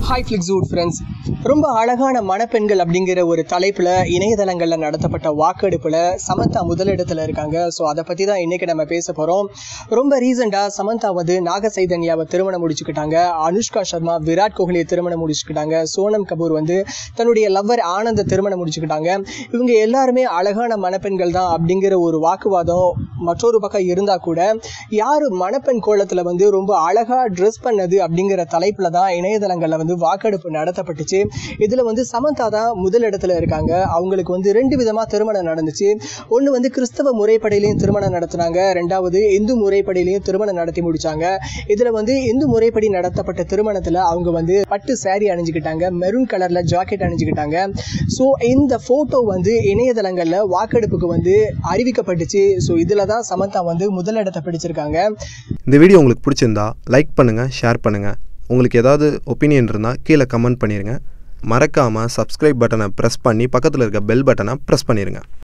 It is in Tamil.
ஹாய் ஃப்ளிக்ஸூட் ஃப்ரெண்ட்ஸ் ரொம்ப அழகான மணப்பெண்கள் அப்படிங்கிற ஒரு தலைப்பில் இணையதளங்களில் நடத்தப்பட்ட வாக்கெடுப்பில் சமந்தா முதலிடத்தில் இருக்காங்க ஸோ அதை பற்றி தான் இன்றைக்கி நம்ம பேச போகிறோம் ரொம்ப ரீசெண்டாக சமந்தா வந்து நாக சைதன்யாவை திருமணம் முடிச்சுக்கிட்டாங்க அனுஷ்கா சர்மா விராட் கோஹ்லியை திருமணம் முடிச்சுக்கிட்டாங்க சோனம் கபூர் வந்து தன்னுடைய லவ்வர் ஆனந்த திருமணம் முடிச்சுக்கிட்டாங்க இவங்க எல்லாருமே அழகான மணப்பெண்கள் தான் அப்படிங்கிற ஒரு வாக்குவாதம் மற்றொரு பக்கம் இருந்தால் கூட யார் மணப்பெண் கோலத்தில் வந்து ரொம்ப அழகாக ட்ரெஸ் பண்ணது அப்படிங்கிற தலைப்பில் தான் இணையதளங்களில் வந்து வாக்கெடுப்பு நடத்தப்பட்டுச்சு இதில் வந்து சமந்தா தான் முதல் இடத்துல இருக்காங்க அவங்களுக்கு வந்து ரெண்டு விதமாக திருமணம் நடந்துச்சு ஒன்று வந்து கிறிஸ்தவ முறைப்படியிலையும் திருமணம் நடத்துனாங்க ரெண்டாவது இந்து முறைப்படியிலையும் திருமணம் நடத்தி முடிச்சாங்க இதில் வந்து இந்து முறைப்படி நடத்தப்பட்ட திருமணத்தில் அவங்க வந்து பட்டு saree அணிஞ்சுக்கிட்டாங்க மெரூன் கலரில் ஜாக்கெட் அணிஞ்சுக்கிட்டாங்க ஸோ இந்த ஃபோட்டோ வந்து இணையதளங்களில் வாக்கெடுப்புக்கு வந்து அறிவிக்கப்பட்டுச்சு ஸோ இதில் தான் சமந்தா வந்து முதலிடத்தை பிடிச்சிருக்காங்க இந்த வீடியோ உங்களுக்கு பிடிச்சிருந்தா லைக் பண்ணுங்கள் ஷேர் பண்ணுங்கள் உங்களுக்கு ஏதாவது ஒப்பீனியன் இருந்தால் கீழே கமெண்ட் பண்ணிடுங்க மறக்காமல் சப்ஸ்கிரைப் பட்டனை ப்ரெஸ் பண்ணி பக்கத்தில் இருக்க பெல் பட்டனை ப்ரெஸ் பண்ணிடுங்க